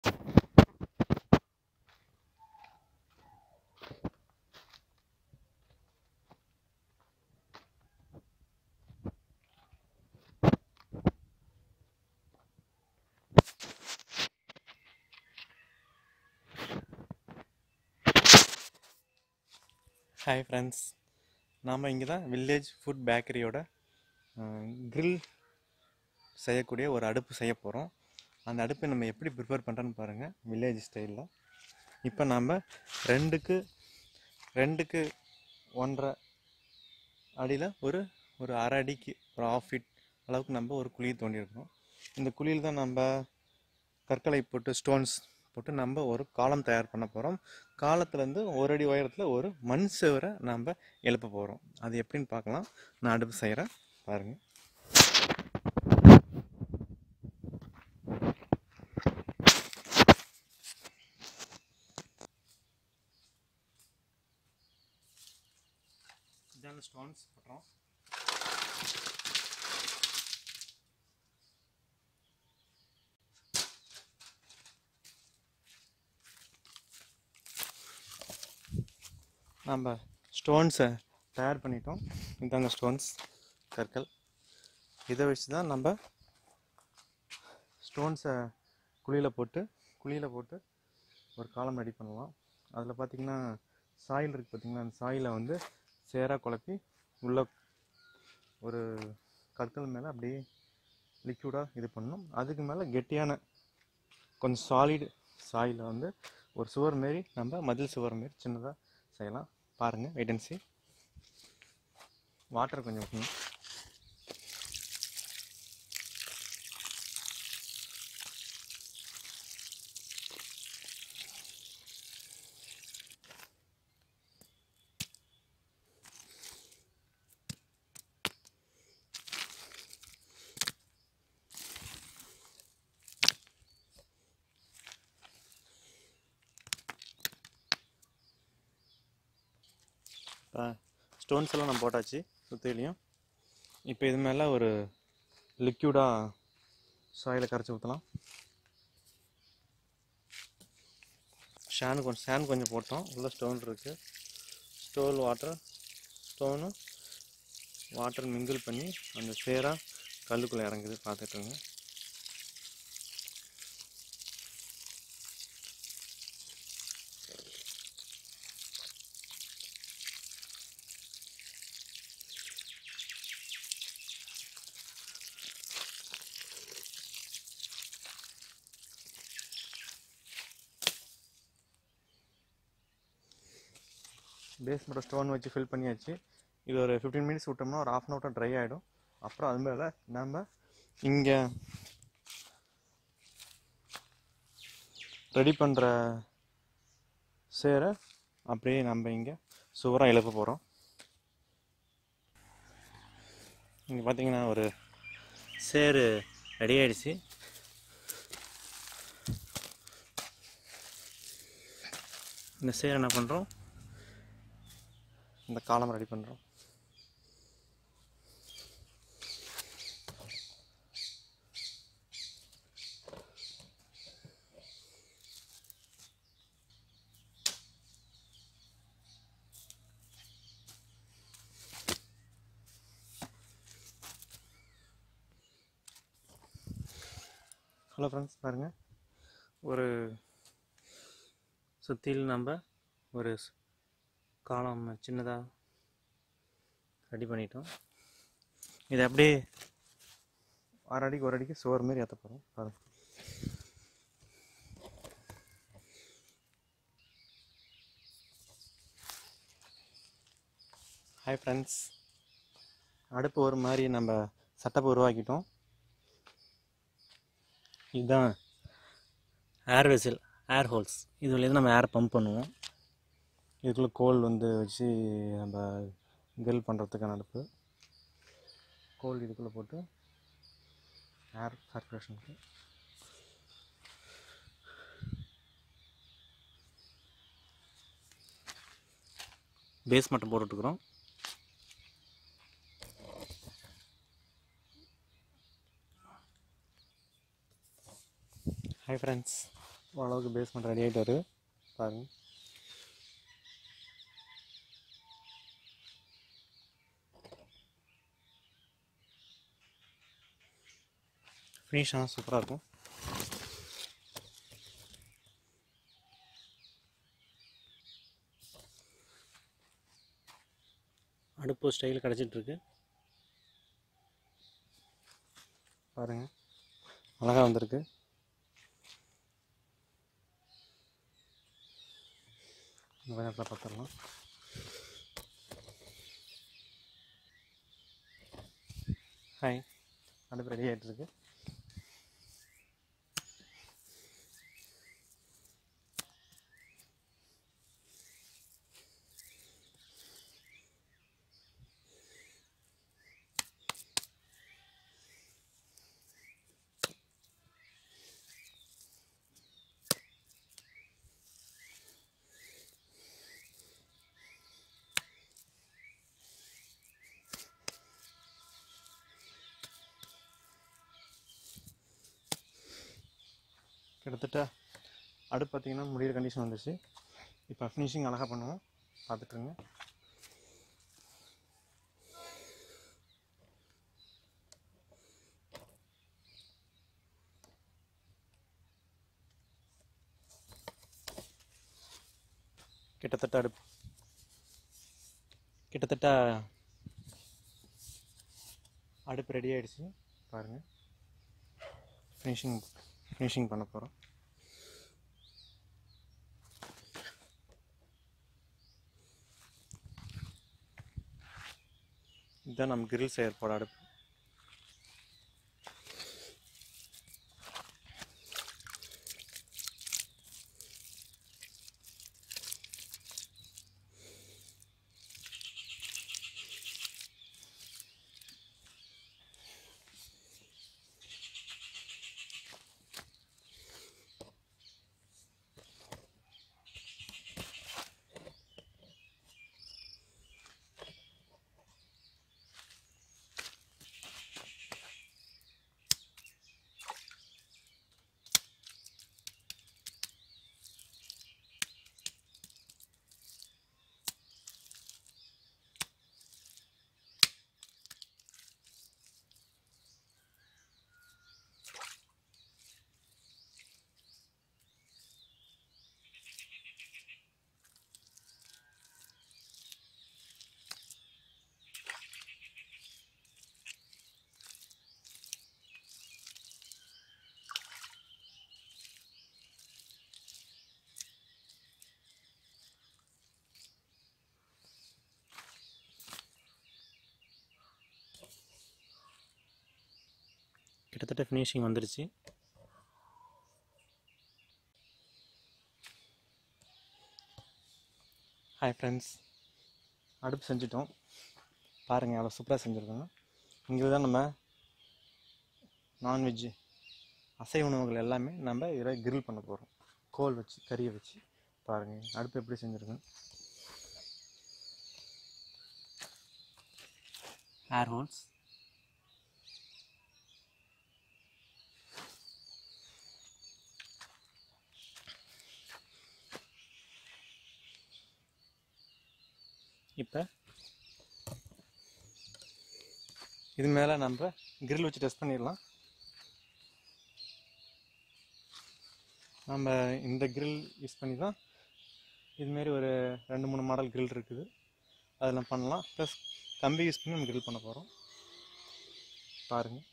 hi friends நாம் இங்கே தான் வில்லேஜ் ஃபுட் பேக்கரியோட grill செய்யக்கூடிய ஒரு அடுப்பு செய்ய போகிறோம் அந்த அடுப்பை நம்ம எப்படி ப்ரிப்பேர் பண்ணுறோன்னு பாருங்கள் வில்லேஜ் ஸ்டைலில் இப்போ நாம் ரெண்டுக்கு ரெண்டுக்கு ஒன்றரை அடியில் ஒரு ஒரு அரை அடிக்கு ஒரு ஆஃப் ஃபீட் அளவுக்கு நம்ம ஒரு குழியை தோண்டியிருக்கோம் இந்த குழியில் தான் நம்ம கற்களை போட்டு ஸ்டோன்ஸ் போட்டு நம்ம ஒரு காலம் தயார் பண்ண போகிறோம் காலத்துலேருந்து ஒரு அடி உயரத்தில் ஒரு மண் சுவரை நம்ம எழுப்ப போகிறோம் அது எப்படின்னு பார்க்கலாம் நான் அடுப்பு செய்கிறேன் பாருங்கள் இதான ஸ்டோன்ஸ் போட்டுறோம் நம்ம ஸ்டோன்ஸை தயார் பண்ணிட்டோம் இதாங்க ஸ்டோன்ஸ் கற்கள் இதை வச்சு தான் நம்ம ஸ்டோன்ஸை குழியில் போட்டு குழியில் போட்டு ஒரு காலம் ரெடி பண்ணலாம் அதில் பார்த்திங்கன்னா சாயில் இருக்குது பார்த்திங்களா அந்த சாயிலை வந்து சேராக குழப்பி உள்ள ஒரு கற்கள் மேலே அப்படியே லிக்யூடாக இது பண்ணணும் அதுக்கு மேலே கெட்டியான கொஞ்சம் சாலிடு சாயில வந்து ஒரு சுவர் மாரி நம்ம மதில் சுவர் மாரி சின்னதாக செய்யலாம் பாருங்கள் வெயிட் அண்ட் சி வாட்டர் கொஞ்சம் ஊற்றணும் ஸ்டோன்ஸ் எல்லாம் நம்ம போட்டாச்சு சுற்றிலையும் இப்போ இது மேலே ஒரு லிக்யூடாக சாயில கரைச்சி ஊற்றலாம் ஷான் கொஞ்சம் ஷான் கொஞ்சம் போட்டோம் உள்ள ஸ்டோன் இருக்குது ஸ்டோல் வாட்டர் ஸ்டோனு வாட்டர் மிங்கிள் பண்ணி அந்த சேராக கல்லுக்குள்ளே இறங்குது பார்த்துட்டுங்க பேஸ் மட்டும் ஸ்டோன் வச்சு ஃபில் பண்ணியாச்சு இது ஒரு ஃபிஃப்டீன் மினிட்ஸ் விட்டோம்னா ஒரு ஆஃப் அன் ஹவர் ட்ரை ஆகிடும் அப்புறம் அது மேலே நம்ம இங்கே ரெடி பண்ணுற சேரை அப்படியே நம்ம இங்கே சுவராக எழுப்ப போகிறோம் இங்கே பார்த்தீங்கன்னா ஒரு சேரு ரெடி ஆயிடுச்சு இந்த சேர் என்ன பண்ணுறோம் இந்த காலம் ரெடி பண்ணுறோம் ஹலோ ஃப்ரெண்ட்ஸ் பாருங்கள் ஒரு சுற்றிலும் நம்ம ஒரு ஸ்- காலம் சின்னதாக ரெடி பண்ணிட்டோம் இது அப்படியே அரை அடிக்கு ஒரு அடிக்கு சுவர் மாரி ஏற்ற போகிறோம் பாருங்க ஹாய் ஃப்ரெண்ட்ஸ் அடுப்பு ஒரு மாதிரி நம்ம செட்டப் உருவாக்கிட்டோம் இதுதான் ஏர் வெசில் ஏர் ஹோல்ஸ் இது வழியாக நம்ம ஏர் பம்ப் பண்ணுவோம் இதுக்குள்ளே கோல் வந்து வச்சு நம்ம கிரில் பண்ணுறதுக்கான அடுப்பு கோல் இதுக்குள்ளே போட்டு ஏர் சர்க்குலேஷனுக்கு பேஸ் மட்டும் போட்டுட்டுருக்குறோம் ஹாய் ஃப்ரெண்ட்ஸ் ஓரளவுக்கு பேஸ்மெண்ட் ரெடி ஆகிட்டு வருது பாருங்கள் ஃபினிஷ் ஆனால் சூப்பராக இருக்கும் அடுப்பு ஸ்டைல் கிடச்சிட்ருக்கு பாருங்கள் அழகாக வந்திருக்கு இந்த நேரத்தில் பார்த்துடலாம் ஹாய் அடுப்பு ரெடி ஆகிட்டு இருக்கு கிட்டத்தட்ட அடுப்பு பார்த்தீங்கன்னா முடிகிற கண்டிஷன் வந்துச்சு இப்போ ஃபினிஷிங் அழகாக பண்ணுவோம் பார்த்துட்ருங்க கிட்டத்தட்ட அடுப்பு கிட்டத்தட்ட அடுப்பு ரெடி ஆயிடுச்சு பாருங்கள் ஃபினிஷிங் ஃபினிஷிங் பண்ண போகிறோம் இதுதான் நம்ம கிரில் செய்ய போகிற அடுப்பு கிட்டத்தட்ட ஃபினிஷிங் வந்துடுச்சு ஹாய் ஃப்ரெண்ட்ஸ் அடுப்பு செஞ்சிட்டோம் பாருங்கள் எவ்வளோ சூப்பராக செஞ்சுருக்கோங்க இங்கே தான் நம்ம நான்வெஜ்ஜு அசைவ உணவுகள் எல்லாமே நம்ம இதில் கிரில் பண்ண போகிறோம் கோல் வச்சு கறியை வச்சு பாருங்கள் அடுப்பு எப்படி செஞ்சுருக்கோம் ஏர் ஹோல்ஸ் இப்போ இது மேலே நம்ம கிரில் வச்சு டெஸ்ட் பண்ணிடலாம் நம்ம இந்த கிரில் யூஸ் பண்ணி தான் இதுமாரி ஒரு ரெண்டு மூணு மாடல் கிரில் இருக்குது அதெல்லாம் பண்ணலாம் ப்ளஸ் கம்பி யூஸ் பண்ணி நம்ம கிரில் பண்ண போகிறோம் பாருங்கள்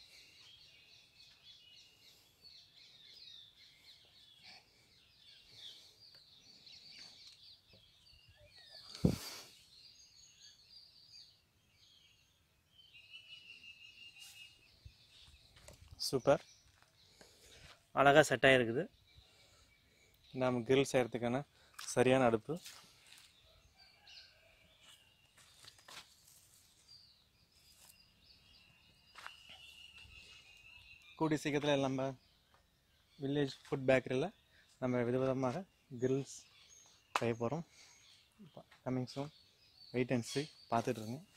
சூப்பர் அழகாக செட் ஆகிருக்குது நம்ம கிரில் செய்கிறதுக்கான சரியான அடுப்பு கூடிய சீக்கிரத்தில் நம்ம வில்லேஜ் ஃபுட் பேக்கரியில் நம்ம விதவிதமாக கிரில்ஸ் செய்ய போகிறோம் coming soon wait and see பார்த்துட்ருங்க